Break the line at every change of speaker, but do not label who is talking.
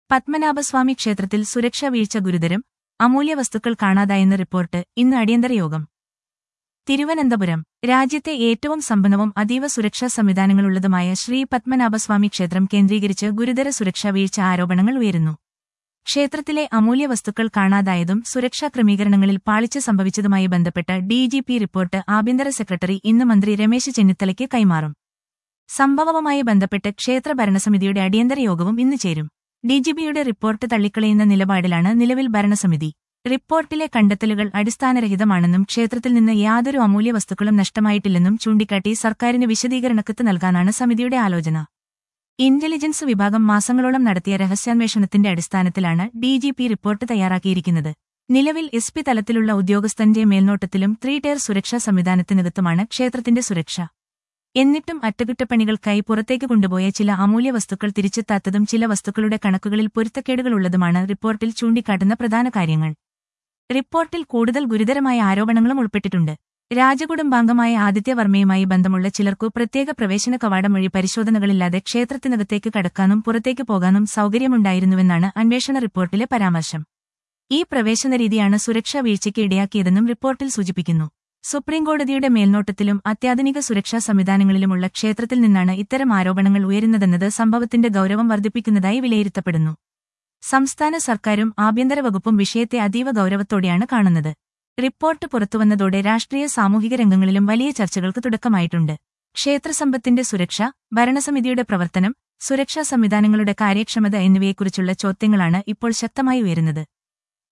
പത്മനാഭസ്വാമി ക്ഷേത്രത്തിൽ സുരക്ഷാ വീഴ്ച ഗുരുതരം അമൂല്യ വസ്തുക്കൾ കാണാതായെന്ന റിപ്പോർട്ട് ഇന്ന് അടിയന്തര യോഗം തിരുവനന്തപുരം രാജ്യത്തെ ഏറ്റവും സമ്പന്നവും അതീവ സുരക്ഷാ സംവിധാനങ്ങളുള്ളതുമായ ശ്രീ പത്മനാഭസ്വാമി ക്ഷേത്രം കേന്ദ്രീകരിച്ച് ഗുരുതര സുരക്ഷാ വീഴ്ച ആരോപണങ്ങൾ ഉയരുന്നു ക്ഷേത്രത്തിലെ അമൂല്യ വസ്തുക്കൾ കാണാതായതും സുരക്ഷാ ക്രമീകരണങ്ങളിൽ പാളിച്ച സംഭവിച്ചതുമായി ബന്ധപ്പെട്ട ഡിജിപി റിപ്പോർട്ട് ആഭ്യന്തര സെക്രട്ടറി ഇന്ന് മന്ത്രി രമേശ് ചെന്നിത്തലയ്ക്ക് കൈമാറും സംഭവവുമായി ബന്ധപ്പെട്ട് ക്ഷേത്ര ഭരണസമിതിയുടെ അടിയന്തര യോഗവും ഇന്ന് ചേരും ഡിജിപിയുടെ റിപ്പോർട്ട് തള്ളിക്കളയുന്ന നിലപാടിലാണ് നിലവിൽ ഭരണസമിതി റിപ്പോർട്ടിലെ കണ്ടെത്തലുകൾ അടിസ്ഥാനരഹിതമാണെന്നും ക്ഷേത്രത്തിൽ നിന്ന് യാതൊരു അമൂല്യ വസ്തുക്കളും നഷ്ടമായിട്ടില്ലെന്നും ചൂണ്ടിക്കാട്ടി സർക്കാരിന് വിശദീകരണക്കത്ത് നൽകാനാണ് സമിതിയുടെ ആലോചന ഇന്റലിജൻസ് വിഭാഗം മാസങ്ങളോളം നടത്തിയ രഹസ്യാന്വേഷണത്തിന്റെ അടിസ്ഥാനത്തിലാണ് ഡിജിപി റിപ്പോർട്ട് തയ്യാറാക്കിയിരിക്കുന്നത് നിലവിൽ എസ് പി തലത്തിലുള്ള ഉദ്യോഗസ്ഥന്റെ മേൽനോട്ടത്തിലും ത്രീ ടയർ സുരക്ഷാ സംവിധാനത്തിനകത്തുമാണ് ക്ഷേത്രത്തിന്റെ സുരക്ഷ എന്നിട്ടും അറ്റകുറ്റപ്പണികൾക്കായി പുറത്തേക്ക് കൊണ്ടുപോയ ചില അമൂല്യ വസ്തുക്കൾ തിരിച്ചെത്താത്തതും ചില വസ്തുക്കളുടെ കണക്കുകളിൽ പൊരുത്തക്കേടുകളുള്ളതുമാണ് റിപ്പോർട്ടിൽ ചൂണ്ടിക്കാട്ടുന്ന പ്രധാന കാര്യങ്ങൾ റിപ്പോർട്ടിൽ കൂടുതൽ ഗുരുതരമായ ആരോപണങ്ങളും ഉൾപ്പെട്ടിട്ടുണ്ട് രാജകുടുംബാംഗമായ ആദിത്യവർമ്മയുമായി ബന്ധമുള്ള ചിലർക്കു പ്രത്യേക പ്രവേശന കവാടം വഴി പരിശോധനകളില്ലാതെ ക്ഷേത്രത്തിനകത്തേക്ക് കടക്കാനും പുറത്തേക്ക് പോകാനും സൗകര്യമുണ്ടായിരുന്നുവെന്നാണ് അന്വേഷണ റിപ്പോർട്ടിലെ പരാമർശം ഈ പ്രവേശന രീതിയാണ് സുരക്ഷാ വീഴ്ചയ്ക്ക് ഇടയാക്കിയതെന്നും റിപ്പോർട്ടിൽ സൂചിപ്പിക്കുന്നു സുപ്രീംകോടതിയുടെ മേൽനോട്ടത്തിലും അത്യാധുനിക സുരക്ഷാ സംവിധാനങ്ങളിലുമുള്ള ക്ഷേത്രത്തിൽ നിന്നാണ് ഇത്തരം ആരോപണങ്ങൾ ഉയരുന്നതെന്നത് സംഭവത്തിന്റെ ഗൌരവം വർദ്ധിപ്പിക്കുന്നതായി വിലയിരുത്തപ്പെടുന്നു സംസ്ഥാന സർക്കാരും ആഭ്യന്തര വകുപ്പും വിഷയത്തെ അതീവ ഗൌരവത്തോടെയാണ് കാണുന്നത് റിപ്പോർട്ട് പുറത്തുവന്നതോടെ രാഷ്ട്രീയ സാമൂഹിക രംഗങ്ങളിലും വലിയ ചർച്ചകൾക്ക് തുടക്കമായിട്ടുണ്ട് ക്ഷേത്രസമ്പത്തിന്റെ സുരക്ഷ ഭരണസമിതിയുടെ പ്രവർത്തനം സുരക്ഷാ സംവിധാനങ്ങളുടെ കാര്യക്ഷമത എന്നിവയെക്കുറിച്ചുള്ള ചോദ്യങ്ങളാണ് ഇപ്പോൾ ശക്തമായി ഉയരുന്നത്